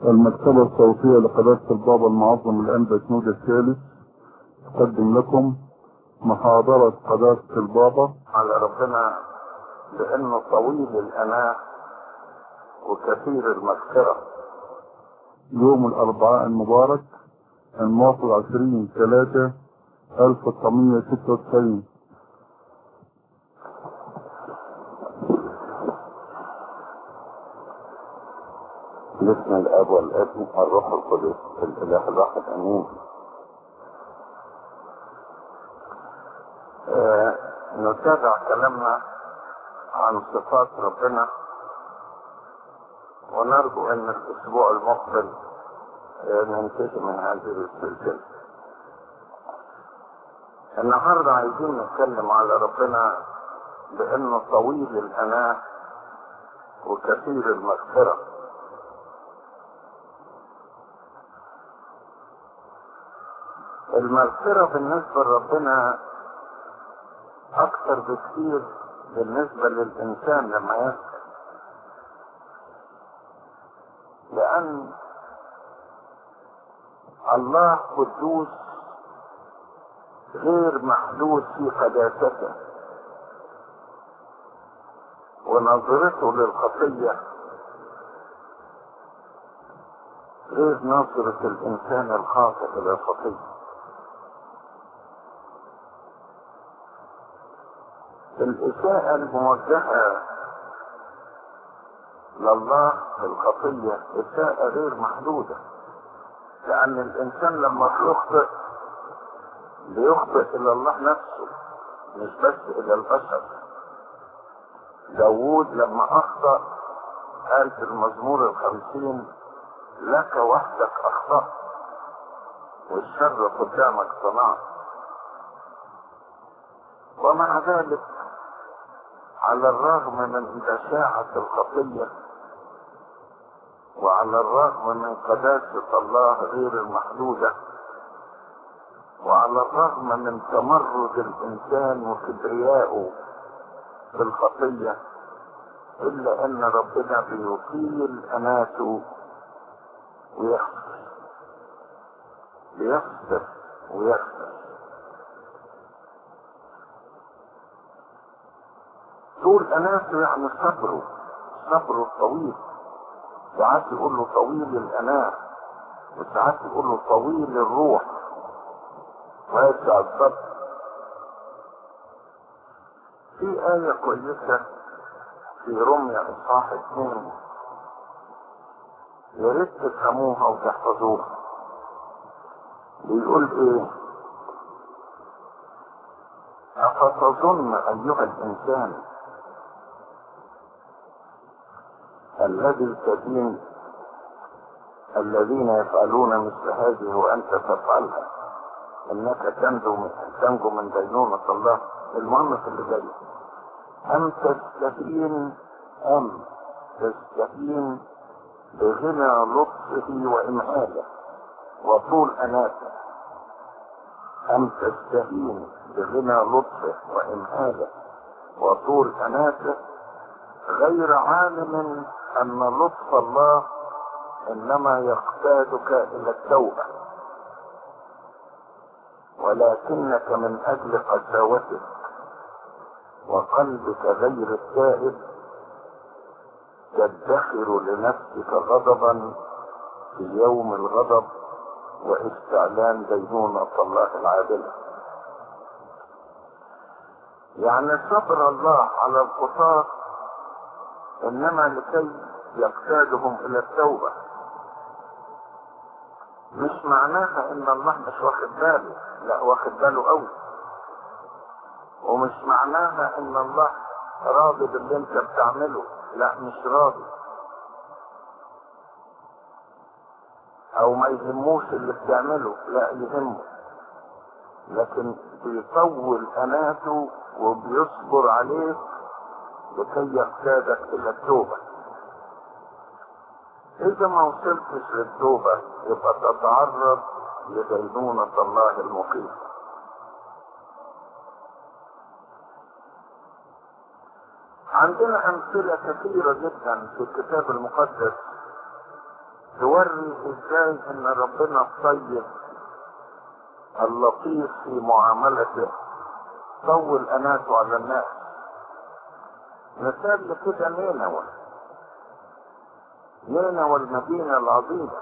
المكتبة الصوتية لقداسة البابا المعظم الأنبا سنود الثالث تقدم لكم محاضرة قداسة البابا على ربنا لأنه طويل الأناة وكثير المغفرة يوم الأربعاء المبارك الموافق 20 3 1996 باسم الاب والابن والروح القدس الاله الواحد امين آه نتابع كلامنا عن صفات ربنا ونرجو ان الاسبوع المقبل آه ننتهي من هذه السلسله النهارده عايزين نتكلم على ربنا بانه طويل الاناه وكثير المغفره المغفرة بالنسبة لربنا أكثر بكثير بالنسبة للإنسان لما يسأل لأن الله قدوس غير محدود في قداسته ونظرته للخطية غير نظرة الإنسان الخاطئ إلى الخطية الإساءة الموجهة لله في الخطية إساءة غير محدودة لأن الإنسان لما بيخطئ بيخطئ إلى الله نفسه مش بس إلى البشر داوود لما أخطأ قال في المزمور الخمسين لك وحدك أخطأت والشر قدامك صنعت ومع ذلك على الرغم من بشاعة الخطية وعلى الرغم من قداسة الله غير المحدودة وعلى الرغم من تمرد الإنسان وكبريائه في الخطية إلا أن ربنا بيطيل أناته ويغفر بيغفر ويغفر طول أناته يعني صبره صبره الطويل ساعات يقول له طويل الأناة وساعات يقول له طويل الروح واسع الصبر في آية كويسة في رمية إصحاح اثنين يا ريت تفهموها وتحفظوها بيقول ايه أفتظن أيها الإنسان الذي تدين الذين يفعلون مثل هذه وأنت تفعلها انك تنجو من تنجو من دينونة الله المهم في اللي جاي ام تستهين ام تستهين بغنى لطفه وامهاله وطول اناته ام تستهين بغنى لطفه وامهاله وطول اناته غير عالم ان لطف الله انما يقتادك الى التوبه ولكنك من اجل قساوتك وقلبك غير التائب تدخر لنفسك غضبا في يوم الغضب واستعلان دينونة الله العادلة يعني صبر الله على الخطاة انما لكي يقتادهم الى التوبه مش معناها ان الله مش واخد باله لا واخد باله قوي ومش معناها ان الله راضي باللي انت بتعمله لا مش راضي او ما يهموش اللي بتعمله لا يهمه لكن بيطول اناته وبيصبر عليك لكي يقتادك الى التوبه إذا ما وصلتش للتوبة يبقى تتعرض لدينونة الله المقيم. عندنا أمثلة كثيرة جدا في الكتاب المقدس توري ازاي ان ربنا الطيب اللطيف في معاملته طول اناته على الناس مثال لكده نينوى نينوى المدينة العظيمة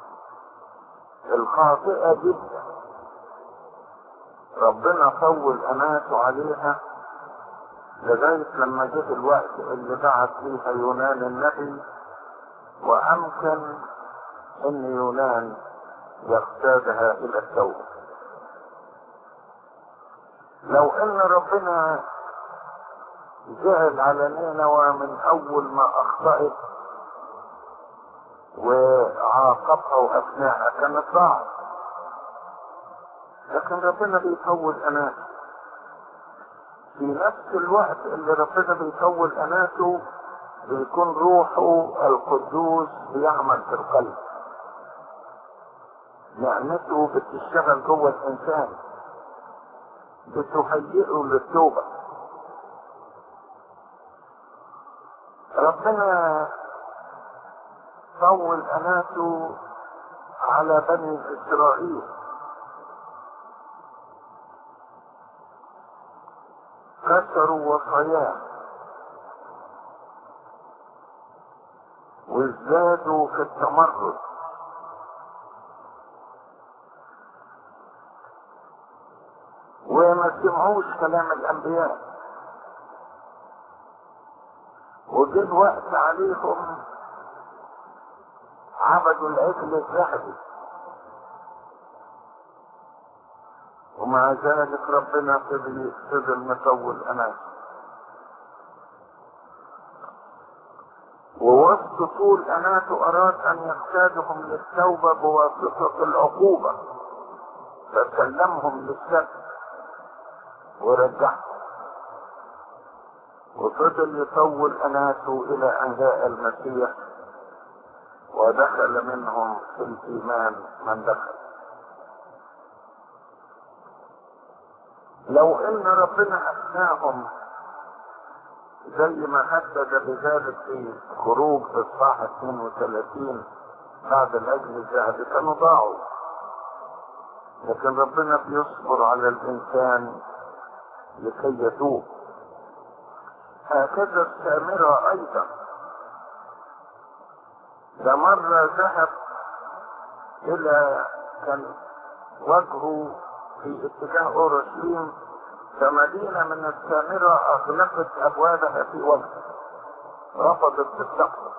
الخاطئة جدا ربنا طول اناته عليها لغاية لما جه الوقت اللي بعت فيها يونان النبي وامكن ان يونان يقتادها الى التوبة لو ان ربنا زعل على نينوى من اول ما اخطأت وعاقبها واثناءها كانت ضاعت لكن ربنا بيطول اناته في نفس الوقت اللي ربنا بيطول اناته بيكون روحه القدوس بيعمل في القلب نعمته بتشتغل جوه الانسان بتهيئه للتوبة ربنا طول اناته على بني اسرائيل كسروا وصاياه وازدادوا في التمرد وما سمعوش كلام الانبياء وجه الوقت عليهم عبدوا العجل الذهبي ومع ذلك ربنا فضل فضل مطول اناس ووسط طول اناته اراد ان يقتادهم للتوبة بواسطة العقوبة فسلمهم للسبت ورجعهم وفضل يطول اناته الى ان جاء المسيح ودخل منهم في الايمان من دخل لو ان ربنا اثناهم زي ما هدد بذلك في خروج اصحاح 32 بعد الاجل الذهبي كانوا ضاعوا لكن ربنا بيصبر على الانسان لكي يتوب هكذا السامرة ايضا ده مرة ذهب الى كان وجهه في اتجاه اورشليم فمدينة من السامرة اغلقت ابوابها في وجهه رفضت تستقبل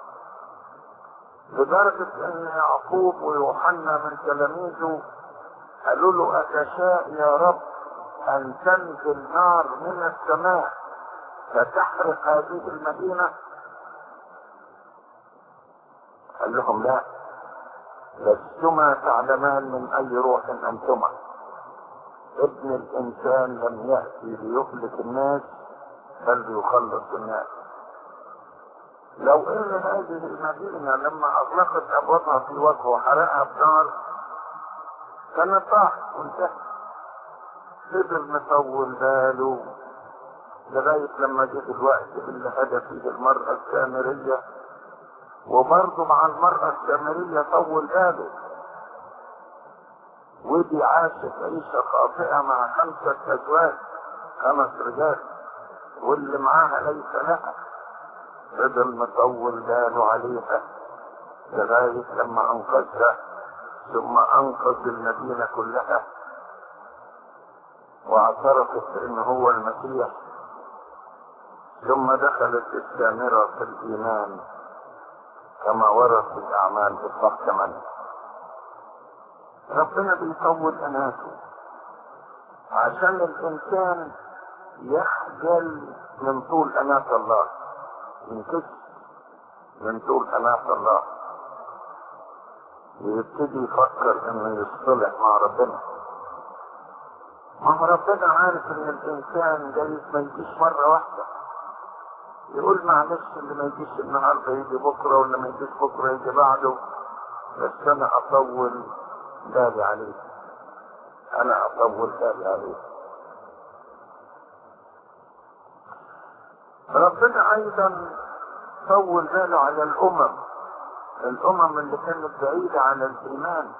لدرجة ان يعقوب ويوحنا من تلاميذه قالوا له اتشاء يا رب ان تنزل نار من السماء فتحرق هذه المدينة قال لهم لا لستما تعلمان من اي روح انتما ابن الانسان لم يأتي ليهلك الناس بل ليخلص الناس لو ان هذه المدينة لما اغلقت ابوابها في وجهه وحرقها بنار كانت ضاعت وانتهت فضل مطول باله لغاية لما جه الوقت اللي هدى فيه المرأة السامرية وبرضه مع المرأة السامرية طول باله ودي عاشت عيشة خاطئة مع خمسة أزواج خمس رجال واللي معاها ليس لها فضل مطول باله عليها لغاية لما أنقذها ثم أنقذ المدينة كلها واعترفت إن هو المسيح ثم دخلت السامرة في الإيمان كما ورد في الأعمال بالصح كمان ربنا بيطول أناته عشان الإنسان يخجل من طول أناة الله ينكس من طول أناة الله ويبتدي يفكر انه يصطلح مع ربنا ما هو ربنا عارف ان الانسان جايز ما يجيش مرة واحدة يقول معلش اللي ما يجيش النهاردة يجي بكرة واللي ما يجيش بكرة يجي بعده بس انا اطول بالي عليه انا اطول بالي عليه ربنا ايضا طول باله على الامم الامم اللي كانت بعيدة عن الايمان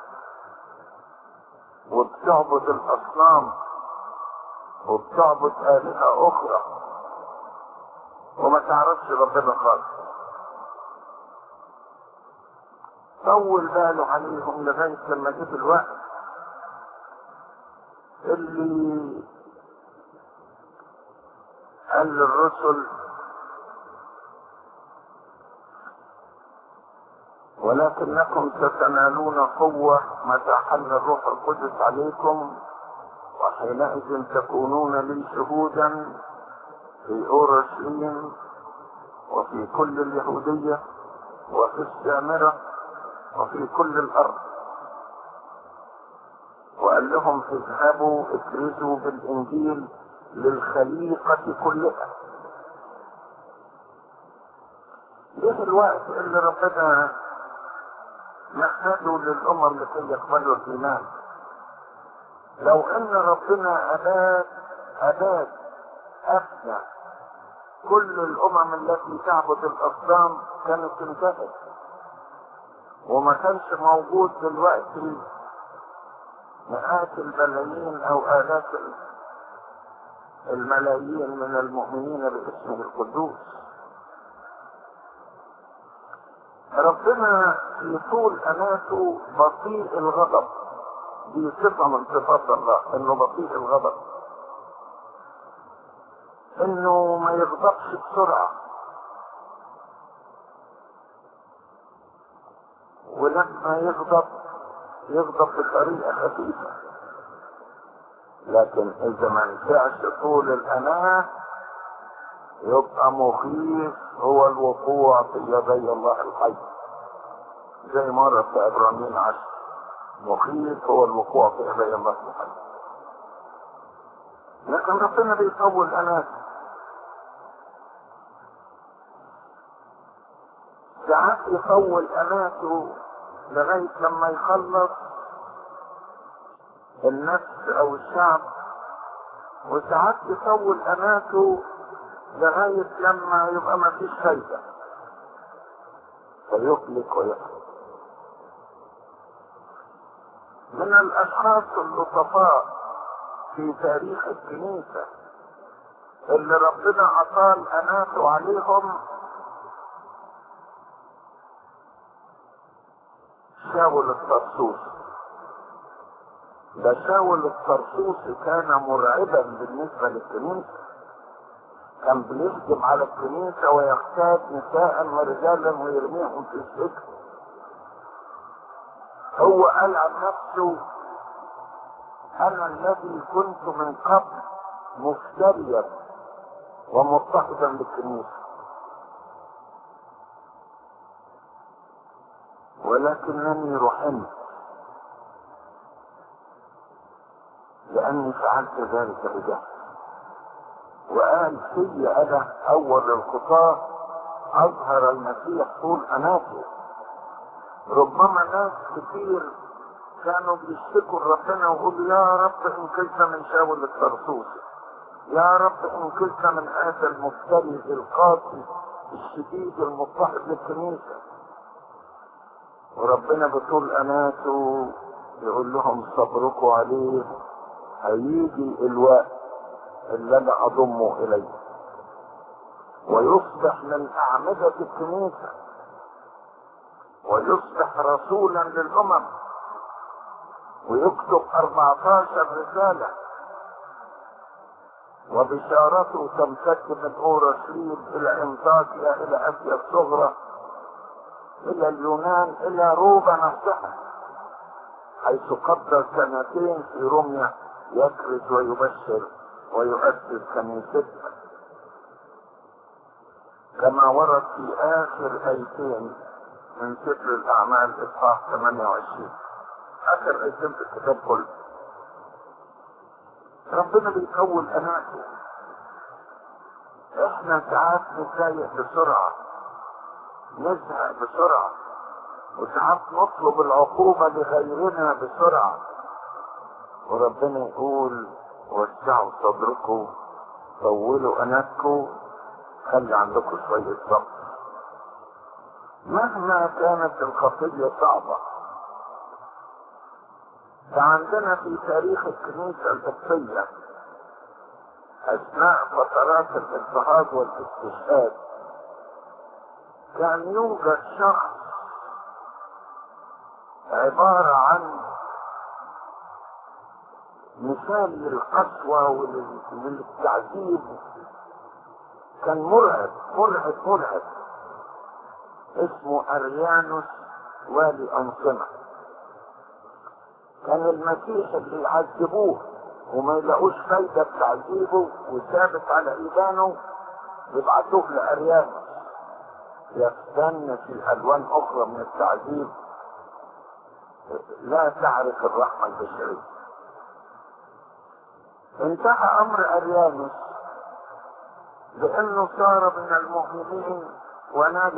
وبتعبد الاصنام وبتعبد آلهة اخرى وما تعرفش ربنا خالص طول باله عليهم لغاية لما جه الوقت اللي قال للرسل ولكنكم ستنالون قوة متى حل الروح القدس عليكم وحينئذ تكونون لي شهودا في أورشليم وفي كل اليهودية وفي السامرة وفي كل الأرض وقال لهم اذهبوا اكرزوا بالإنجيل للخليقة كلها جه الوقت اللي ربنا محتاجه للأمم لكي يقبلوا الإيمان لو أن ربنا أباد أباد أفنى كل الأمم التي تعبد الأصنام كانت انتهت وما كانش موجود دلوقتي مئات الملايين أو آلاف الملايين من المؤمنين باسمه القدوس ربنا في طول أناته بطيء الغضب دي صفة من صفات الله انه بطيء الغضب انه ما يغضبش بسرعة ولما يغضب يغضب بطريقة خفيفة لكن اذا ما نفعش طول الاناة يبقى مخيف هو الوقوع في يدي الله الحي زي مرة في ابراهيم عشر مخيف هو الوقوع في يدي الله الحي لكن ربنا بيطول اناة ساعات يطول اناته لغاية لما يخلص النفس او الشعب وساعات يطول اناته لغاية لما يبقى ما فيش فايدة فيهلك ويحرق من الاشخاص اللطفاء في تاريخ الكنيسة اللي ربنا اطال اناته عليهم شاول الطرسوس ده شاول الطرسوسي كان مرعبا بالنسبة للكنيسة كان بيهجم على الكنيسة ويغتاب نساء ورجالا ويرميهم في السجن هو قال عن نفسه انا الذي كنت من قبل مفتريا ومضطهدا بالكنيسة ولكنني رحمت لاني فعلت ذلك بجهل وقال في انا اول الخطاة اظهر المسيح طول اناته ربما ناس كتير كانوا بيشتكوا ربنا ويقولوا يا رب ان كنت من شاول الطرطوس يا رب ان كنت من هذا المفتري القاسي الشديد المضطهد للكنيسة وربنا بطول اناته يقول لهم صبركم عليه هيجي الوقت اللي انا اضمه اليه ويصبح من اعمدة الكنيسة ويصبح رسولا للامم ويكتب 14 رسالة وبشارته تمتد من اورشليم الى انطاكيا الى اسيا الصغرى الى اليونان الى روما نفسها حيث قضى سنتين في روميا يكرز ويبشر ويؤسس كنيستها كما ورد في اخر ايتين من سفر الاعمال اصحاح 28 اخر ايتين في الكتاب كله ربنا بيكون اناته احنا ساعات نتضايق بسرعه نزهق بسرعه وساعات نطلب العقوبه لغيرنا بسرعه وربنا يقول وسعوا صدركم طولوا اناتكم خلي عندكم شوية صبر مهما كانت الخطية صعبة فعندنا في تاريخ الكنيسة القبطية أثناء فترات الاضطهاد والاستشهاد كان يوجد شخص عبارة عن مثال للقسوة وللتعذيب كان مرعب مرعب مرعب اسمه أريانوس والي أنصنة كان المسيح اللي يعذبوه وما يلاقوش فايدة في تعذيبه وثابت على إيمانه يبعتوه لأريانوس يستنى في ألوان أخرى من التعذيب لا تعرف الرحمة البشرية انتهى أمر أريانوس لأنه صار من المؤمنين ونال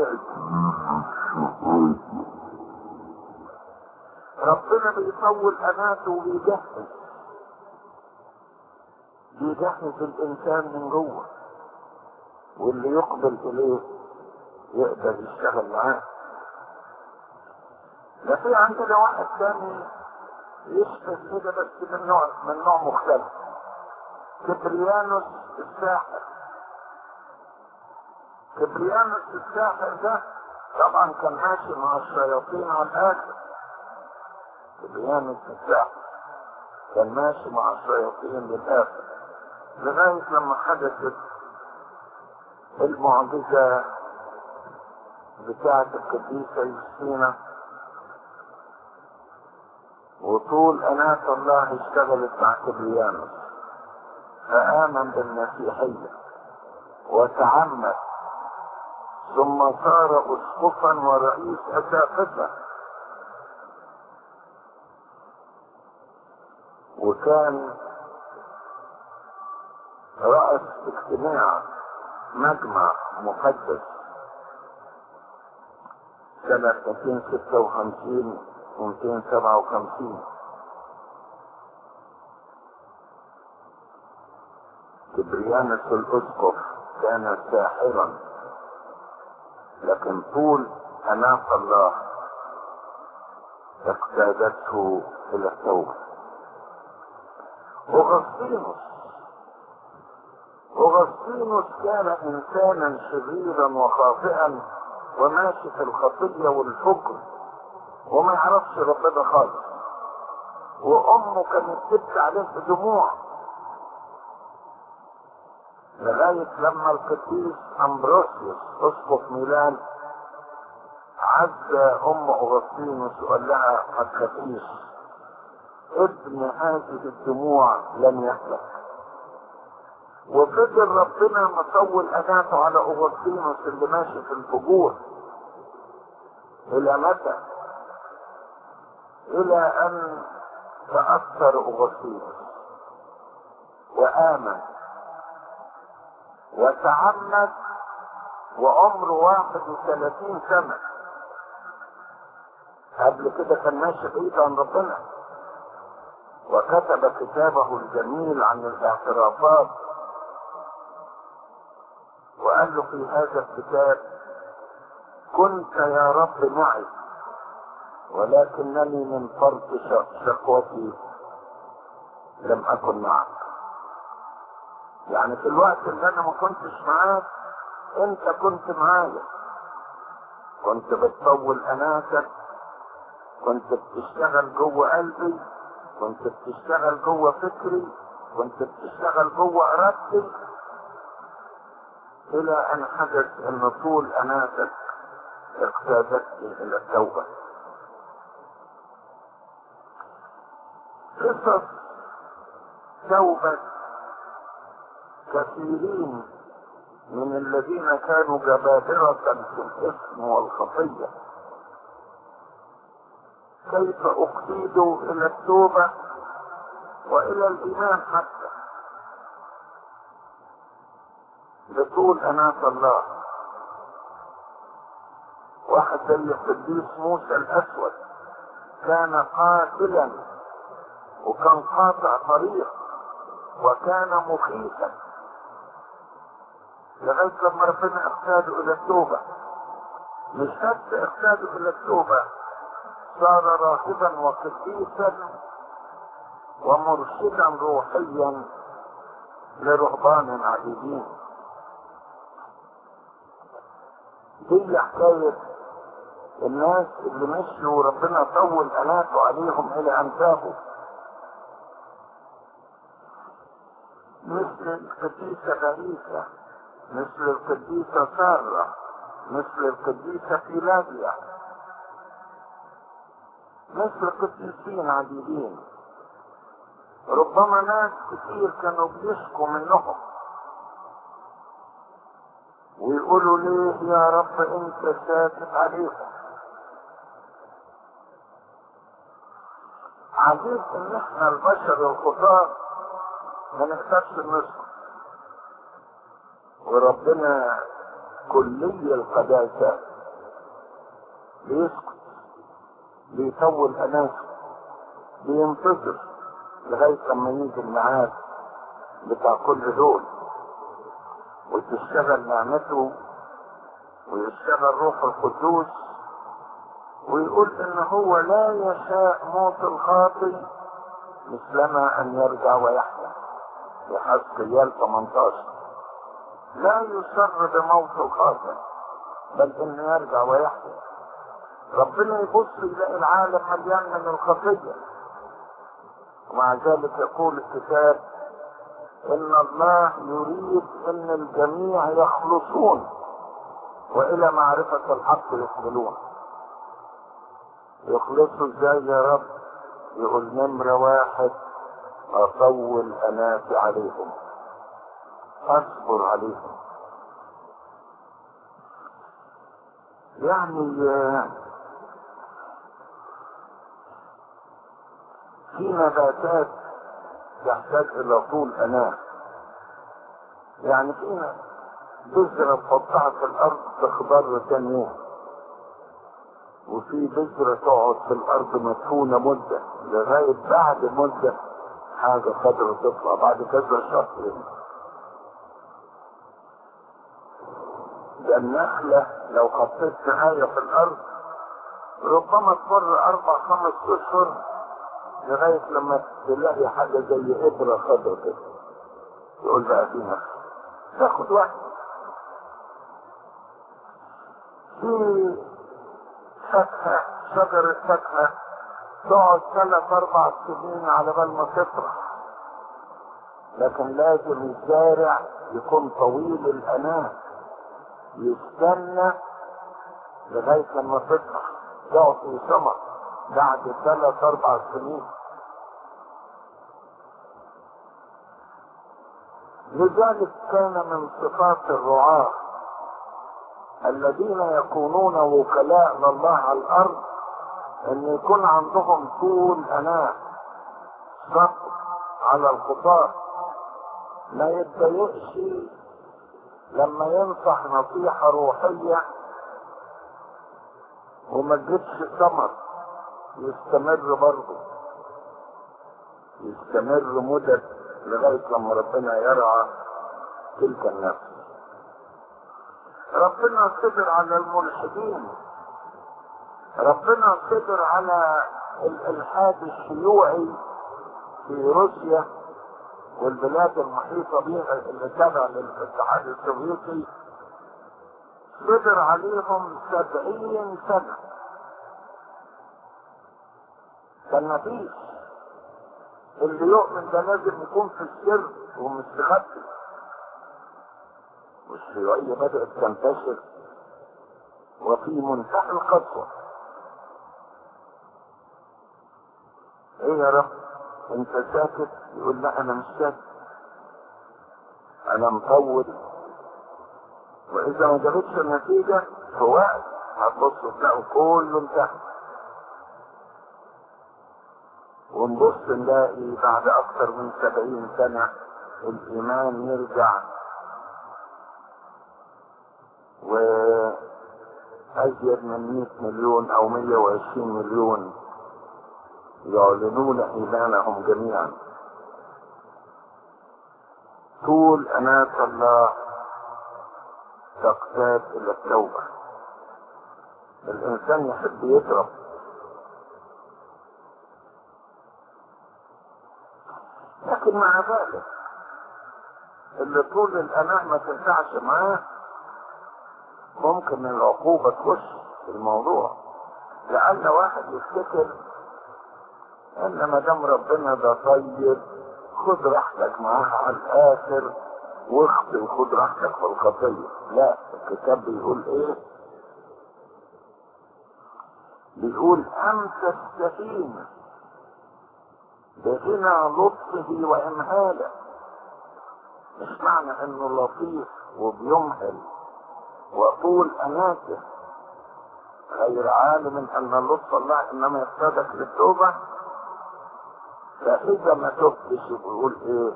ربنا بيطول أماته ويجهز بيجهز الإنسان من جوه واللي يقبل إليه يقدر يشتغل معاه لا في عندنا واحد تاني يشبه كده بس من نوع من نوع مختلف كبريانوس الساحر كبريانوس الساحر ده طبعا كان ماشي مع الشياطين على الاخر كبريانوس الساحر كان ماشي مع الشياطين للاخر لغايه لما حدثت المعجزه بتاعه القديسه يوستينا وطول أناة الله اشتغلت مع كبريانوس فآمن بالمسيحية وتعمد ثم صار أسقفا ورئيس أساقفة وكان رأس اجتماع مجمع مقدس سنة 256 257 كبريانس الاسقف كان ساحرا لكن طول اناق الله اقتادته الى التوبه اغسطينوس اغسطينوس كان انسانا شريرا وخاطئا وماشي في الخطيه والفجر وما يعرفش ربنا خالص وامه كانت تبكي عليه بدموع لغاية لما القديس امبروسيوس اسقف ميلان عز ام اغسطينوس وقال لها ما تخافيش ابن هذه الدموع لن يهلك وفضل ربنا مطول اناته على اغسطينوس اللي ماشي في الفجور الى متى الى ان تأثر اغسطينوس وآمن وتعمد وعمره واحد وثلاثين سنة قبل كده كان ماشي بعيد عن ربنا وكتب كتابه الجميل عن الاعترافات وقال له في هذا الكتاب كنت يا رب معي ولكنني من فرط شقوتي لم اكن معك يعني في الوقت اللي انا ما كنتش معاك انت كنت معايا كنت بتطول اناتك كنت بتشتغل جوه قلبي كنت بتشتغل جوه فكري كنت بتشتغل جوه ارادتي الى ان حدث ان طول اناتك اقتادتني الى التوبه قصص توبه كثيرين من الذين كانوا جبابرة في الإثم والخطية كيف أقيدوا إلى التوبة وإلى الإيمان حتى لطول أناة الله واحد زي القديس موسى الأسود كان قاتلا وكان قاطع طريق وكان مخيفا لغاية لما ربنا اقتاده الى التوبة مش بس احتاج الى التوبة صار راهبا وقديسا ومرشدا روحيا لرهبان عديدين دي حكاية الناس اللي مشوا وربنا طول أناته عليهم إلى أن تابوا مثل القديسة باريسة مثل القديسة سارة مثل القديسة فيلاديا مثل قديسين عديدين ربما ناس كتير كانوا بيشكوا منهم ويقولوا ليه يا رب انت ساكت عليهم عجيب ان احنا البشر الخطاة ما نقدرش نسكت وربنا كلي القداسة بيسكت بيطول اناسه بينتظر لغاية لما يجي الميعاد بتاع كل دول وتشتغل نعمته ويشتغل روح القدوس ويقول ان هو لا يشاء موت الخاطئ مثلما ان يرجع ويحيا في حزقيال 18 لا يسر بموت الخاطئ بل انه يرجع ويحيا ربنا يبص يلاقي العالم مليان من الخطيه ومع ذلك يقول الكتاب ان الله يريد ان الجميع يخلصون والى معرفة الحق يقبلون يخلصوا ازاي يا رب يقول نمرة واحد اطول اناتي عليهم اصبر عليهم يعني في نباتات تحتاج الى طول اناه يعني في بذرة تحطها في الارض تخضر تاني يوم وفي بذرة تقعد في الارض مدفونة مدة لغاية بعد مدة حاجة خضرة تطلع بعد كذا شهر ده النخلة لو حطيت نهاية في الارض ربما تمر اربع خمس اشهر لغاية لما تلاقي حاجة زي إبرة خضرا كده يقول بقى في نفس تاخد وقت في فاكهة شجرة فاكهة تقعد ثلاث أربع سنين على بال ما تطرح لكن لازم الزارع يكون طويل الأناه يستنى لغاية لما تطرح تعطي ثمر بعد ثلاث اربع سنين لذلك كان من صفات الرعاة الذين يكونون وكلاء لله على الارض ان يكون عندهم طول اناة صبر على الخطاة ما يتضايقش لما ينصح نصيحة روحية وما تجيبش ثمر يستمر برضه يستمر مدة لغاية لما ربنا يرعى تلك النفس ربنا صبر على الملحدين ربنا صبر على الالحاد الشيوعي في روسيا والبلاد المحيطة بها اللي تابعة للاتحاد السوفيتي صبر عليهم سبعين سنة كان مفيش اللي يؤمن ده لازم يكون في السر ومستخبي والشيوعية بدأت تنتشر وفي منتهى القسوة ايه يا رب انت ساكت يقول لا انا مش ساكت انا مطول واذا ما جابتش النتيجة في وقت هتبصوا تلاقوا كله انتهى ونبص نلاقي بعد اكثر من سبعين سنة الايمان يرجع وازيد من 100 مليون او 120 مليون يعلنون ايمانهم جميعا طول اناة الله تقتاد الى التوبة الانسان يحب يضرب لكن مع ذلك اللي طول الاناء ما تنفعش معاه ممكن العقوبة تخش في الموضوع لأن واحد يفتكر ان ما دام ربنا ده طيب خد راحتك معاها على الاخر واخطي وخد راحتك في الخطيه لا الكتاب بيقول ايه بيقول امس السفينه بغنى لطفه وامهاله مش معنى انه لطيف وبيمهل وطول اناته غير عالم ان لطف الله انما يقتدك للتوبه فإذا ما تبتش بيقول إيه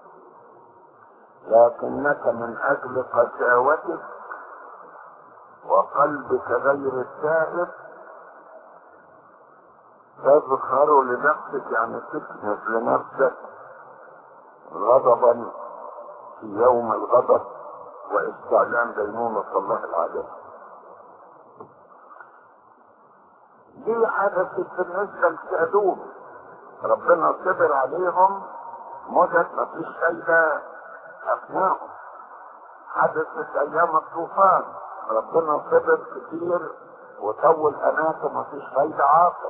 لكنك من أجل قساوتك وقلبك غير التائب تظهر لنفسك يعني تكنز لنفسك غضبا في يوم الغضب واستعلان دينونة الله العادل دي حدثت بالنسبة لسادوم ربنا صبر عليهم مدة مفيش فايدة أثناءهم حدثت أيام الطوفان ربنا صبر كتير وطول أناته مفيش فايدة عاقل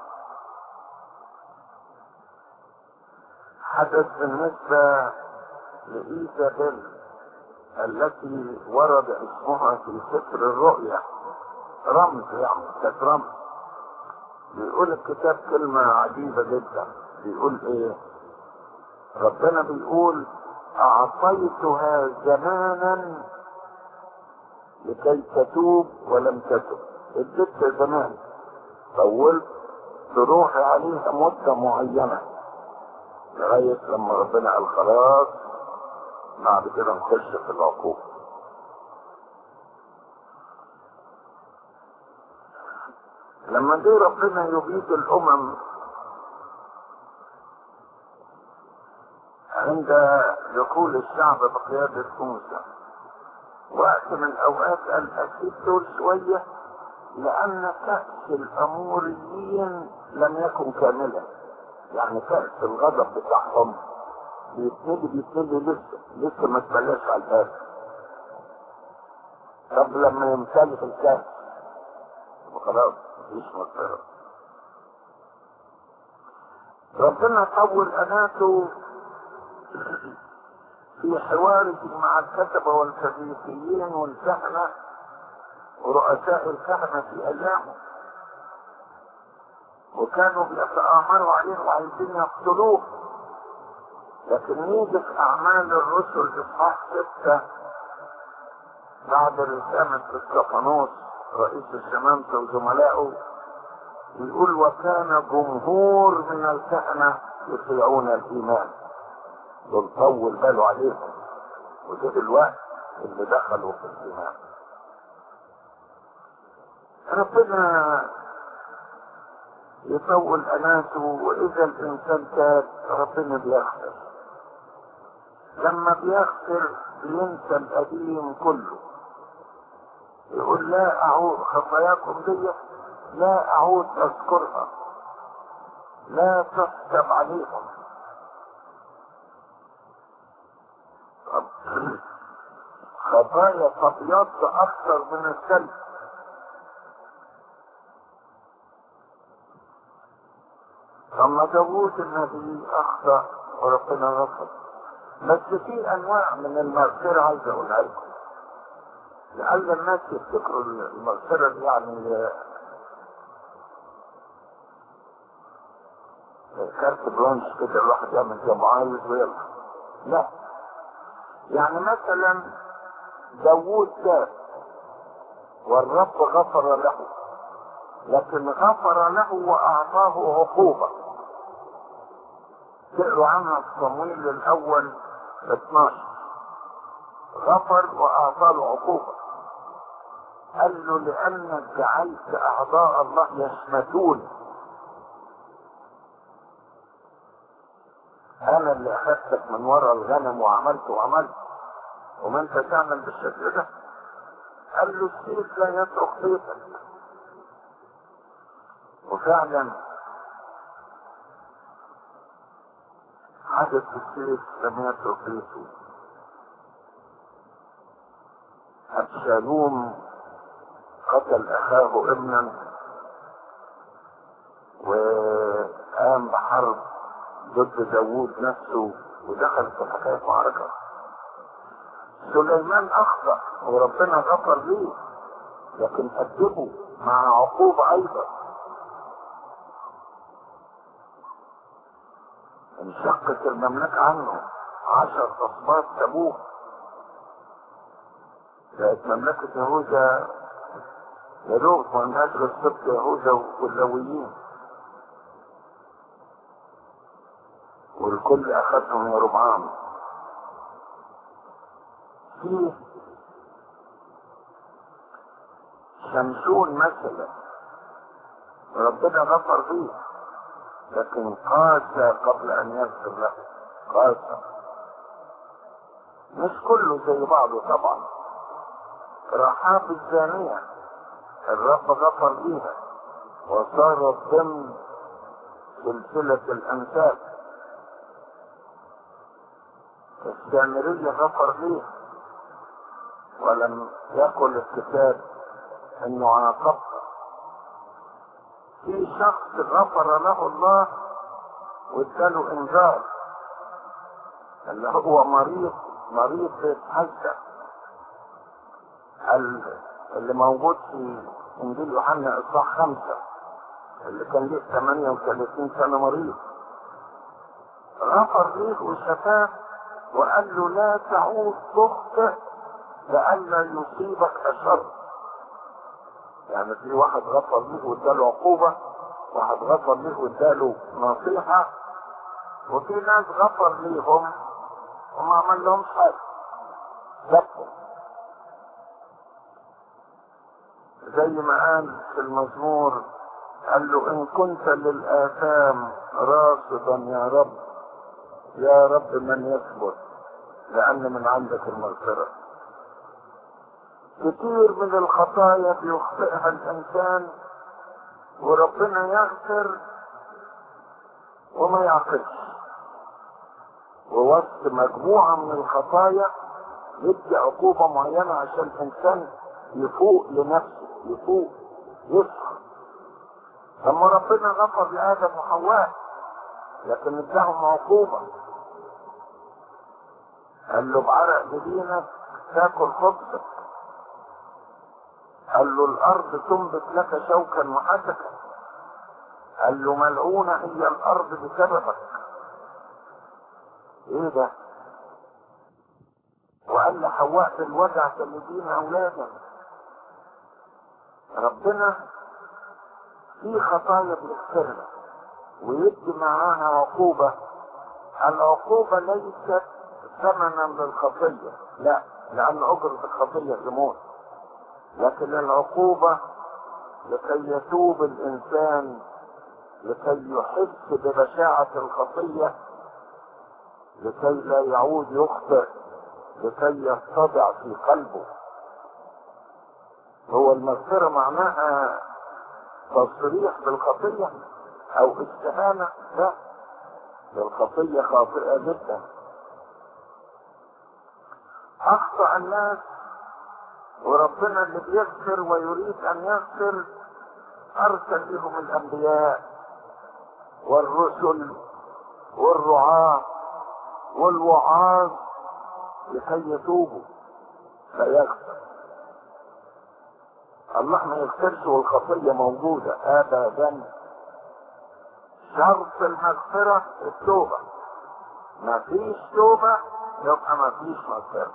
حدث بالنسبة لإيزابيل التي ورد اسمها في سفر الرؤيا رمز يعني كانت رمز بيقول الكتاب كلمة عجيبة جدا بيقول ايه ربنا بيقول اعطيتها زمانا لكي تتوب ولم تتوب اديتها زمان طولت تروحي عليها مدة معينة لغاية لما ربنا قال خلاص بعد كده نخش في العقوبة لما جه ربنا يبيد الامم عند دخول الشعب بقيادة موسى وقت من الاوقات قال اسيب دول شوية لان كأس الاموريين لم يكن كاملا يعني كأس الغضب بتاعهم بيتملي بيتملي لسه لسه ما تبلاش على الباب طب لما يمتلك الكأس وخلاص مفيش مغفرة ربنا طول أناته في حواره مع الكتبة والفريسيين والكهنة ورؤساء الكهنة في أيامه وكانوا بيتآمروا عليه وعايزين يقتلوه لكن يجي في أعمال الرسل إصحاح ستة بعد رسالة استفانوس رئيس الشمامسة وزملائه يقول وكان جمهور من الكهنة يطيعون الإيمان دول طول باله عليهم وده الوقت اللي دخلوا في الإيمان ربنا يطول أناته وإذا الإنسان تاب ربنا بيغفر لما بيغفر بينسى القديم كله يقول لا أعود خطاياكم دي لا أعود أذكرها لا تحسب عليكم خطايا تبيض أكثر من السلب ثم داوود النبي أخطأ وربنا غفر بس في أنواع من المغفرة عايز أقولها لكم لعل الناس يفتكروا المغفرة دي يعني كارت بلانش كده الواحد يعمل زي ما عايز ويلا لا يعني مثلا داوود تاب والرب غفر له لكن غفر له واعطاه عقوبة تقروا عنها في صمويل الاول 12 غفر واعطاه له عقوبة قال له لانك جعلت اعضاء الله يشمتون انا اللي اخذتك من وراء الغنم وعملت وعملت وما انت تعمل بالشكل ده قال له السيف لا يترك بيتك وفعلا حدث السيف سمعت رقيته أبشالوم قتل أخاه ابنا وقام بحرب ضد داوود نفسه ودخل في حكاية معركة سليمان أخطأ وربنا غفر ليه لكن أدبه مع عقوبة أيضا انشقت المملكة عنه عشر أصباط سابوه بقت مملكة يهوذا يا دوب ما لهاش غير سبط يهوذا واللويين والكل أخذهم يا ربعان في شمشون مثلا ربنا غفر فيه لكن قاسى قبل ان يغفر له قاسى مش كله زي بعضه طبعا رحاب الزانية الرب غفر ليها وصارت ضمن سلسلة الأنساب السامرية غفر ليها ولم يقل الكتاب انه عاقبها في شخص غفر له الله واداله انذار اللي هو مريض مريض بيتحزن اللي موجود في انجيل يوحنا اصحاح خمسة اللي كان ليه 38 سنة مريض غفر ليه وشفاه وقال له لا تعود تخطئ لئلا يصيبك الشر يعني في واحد غفر ليه واداله عقوبة واحد غفر ليه واداله نصيحة وفي ناس غفر ليهم وما عمل لهمش حاجة سبهم زي ما قال في المزمور قال له ان كنت للآثام راصدا يا رب يا رب من يثبت لأن من عندك المغفرة كتير من الخطايا بيخطئها الإنسان وربنا يغفر وما يعقلش ووسط مجموعة من الخطايا يدي عقوبة معينة عشان الإنسان يفوق لنفسه يفوق يصحى لما ربنا غفر لآدم وحواء لكن اداهم عقوبة قال له بعرق جبينك تاكل خبزك قال له الارض تنبت لك شوكا وحسكا قال له ملعونة هي الارض بسببك ايه ده وقال لحواء بالوجع تلدين اولادا ربنا في خطايا بيغفرها ويدي معاها عقوبة العقوبة ليست ثمنا للخطية لا لأن أجرة الخطية تموت لكن العقوبة لكي يتوب الإنسان لكي يحس ببشاعة الخطية لكي لا يعود يخطئ لكي يتضع في قلبه هو المغفرة معناها تصريح بالخطية أو استهانة لا الخطية خاطئة جدا أخطأ الناس وربنا اللي بيغفر ويريد أن يغفر أرسل لهم الأنبياء والرسل والرعاة والوعاظ لكي يتوبوا فيغفر الله ما يغفرش والخطية موجودة أبدا شرط المغفرة التوبة ما فيش توبة يبقى ما فيش مغفرة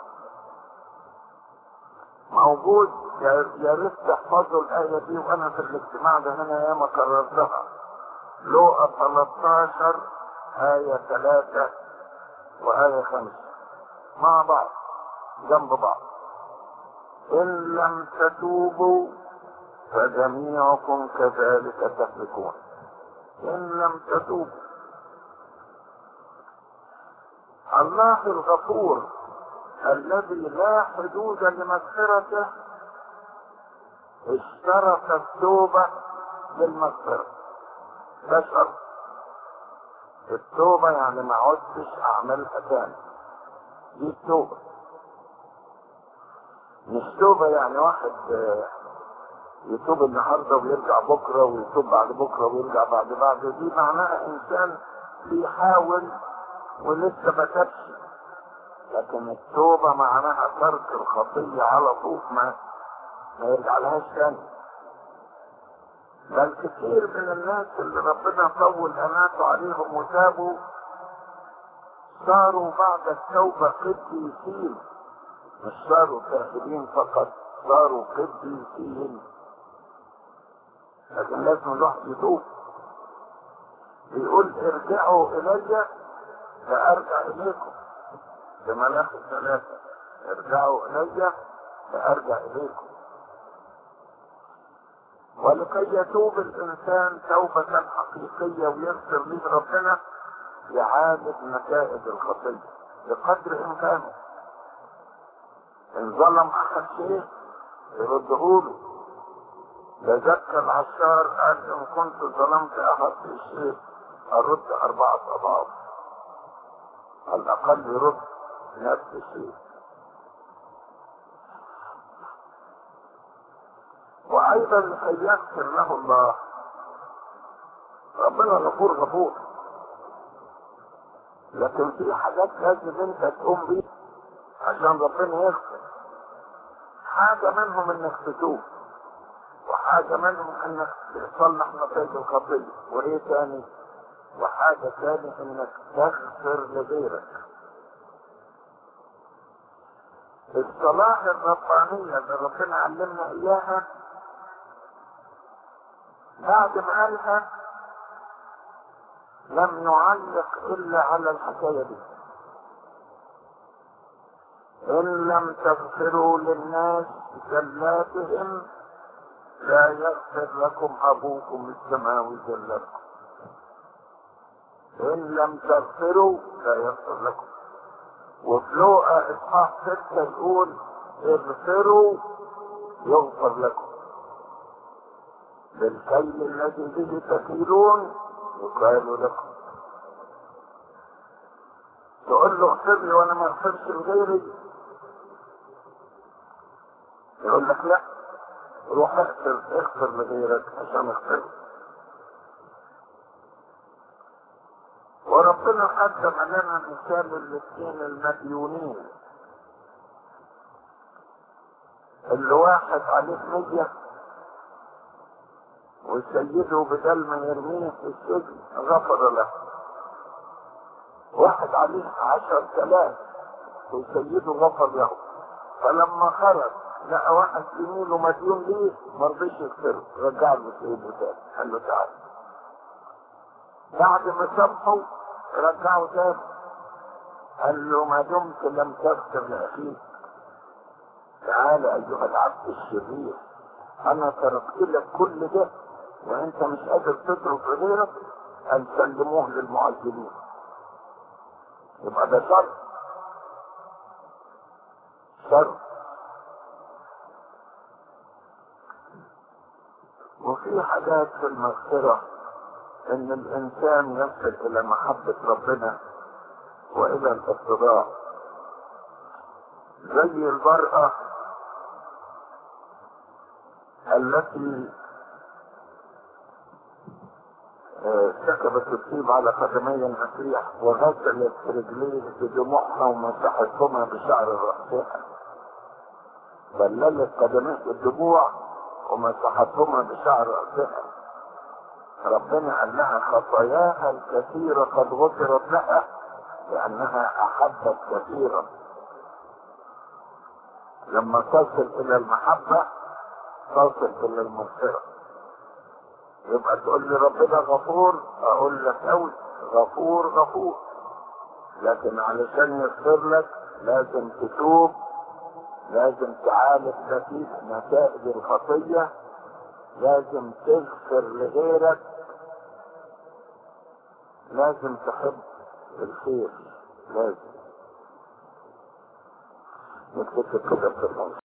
موجود يا ريت تحفظوا الآية دي وأنا في الاجتماع ده هنا ياما كررتها لوقا 13 آية 3 وآية 5 مع بعض جنب بعض إن لم تتوبوا فجميعكم كذلك تهلكون إن لم تتوبوا الله الغفور الذي لا حدود لمغفرته اشترط التوبة بالمغفرة ده شرط التوبة يعني ما عدتش اعملها تاني دي التوبة مش توبة يعني واحد آه، يتوب النهارده ويرجع بكره ويتوب بعد بكره ويرجع بعد بعد دي معناها انسان بيحاول ولسه ما تبش لكن التوبة معناها ترك الخطية على طول ما ما يرجع لهاش تاني بل كثير من الناس اللي ربنا طول أناته عليهم وتابوا صاروا بعد التوبة قديسين مش صاروا كافرين فقط صاروا قديسين لكن لازم الواحد يتوب بيقول ارجعوا إلي فأرجع إليكم في مناخ الثلاثة ارجعوا إلي فأرجع إليكم ولكي يتوب الإنسان توبة حقيقية ويغفر له ربنا يعالج نتائج الخطية بقدر إمكانه إن ظلم أحد شيء يرده له تذكر العشار قال إن كنت ظلمت أحد في شيء أرد أربعة أضعاف على الأقل يرد نفس الشيء وأيضا لكي يغفر له الله ربنا غفور غفور لكن في حاجات لازم انت تقوم بيها عشان ربنا يغفر حاجة منهم انك تتوب وحاجة منهم انك تصلح نتائج الخطية وايه تاني وحاجة تاني انك تغفر لغيرك الصلاة الربانية اللي ربنا علمنا اياها بعد ما قالها لم نعلق الا على الحكاية دي ان لم تغفروا للناس زلاتهم لا يغفر لكم ابوكم السماوي زلاتكم ان لم تغفروا لا يغفر لكم وفي لوقا اصحاح ستة يقول اغفروا يغفر لكم بالكيل الذي به تكيلون يقال لكم تقول له اغفر لي وانا ما اغفرش لغيري يقول لك لا روح اغفر اغفر لغيرك عشان اغفر وربنا قدم لنا مثال الاثنين المديونين اللي واحد عليه مية وسيده بدل ما يرميه في السجن غفر له واحد عليه عشر تلاف وسيده غفر له فلما خرج لقى واحد يمينه مديون ليه ما رضيش يغفره رجع له سيده تاني قال له تعالى بعد ما سامحه رجعه تاني قال له ما دمت لم تغفر لاخيك تعال ايها العبد الشرير انا تركت لك كل ده وانت مش قادر تترك غيرك ان سلموه للمعذبين يبقى ده شر شر وفي حاجات في المغفرة ان الانسان يصل الى محبة ربنا والى الاتضاع زي المرأة التي سكبت الطيب على قدمي المسيح وغسلت رجليه بدموعها ومسحتهما بشعر رأسها بللت قدميه بالدموع ومسحتهما بشعر رأسها ربنا قال لها خطاياها الكثيرة قد غفرت لها لأنها أحبت كثيرا لما تصل إلى المحبة تصل إلى المغفرة يبقى تقول لي ربنا غفور اقول لك اوي غفور غفور لكن علشان يغفر لك لازم تتوب لازم تعالج نتائج الخطية لازم تغفر لغيرك لازم تحب الخير لازم نكتب كده في النص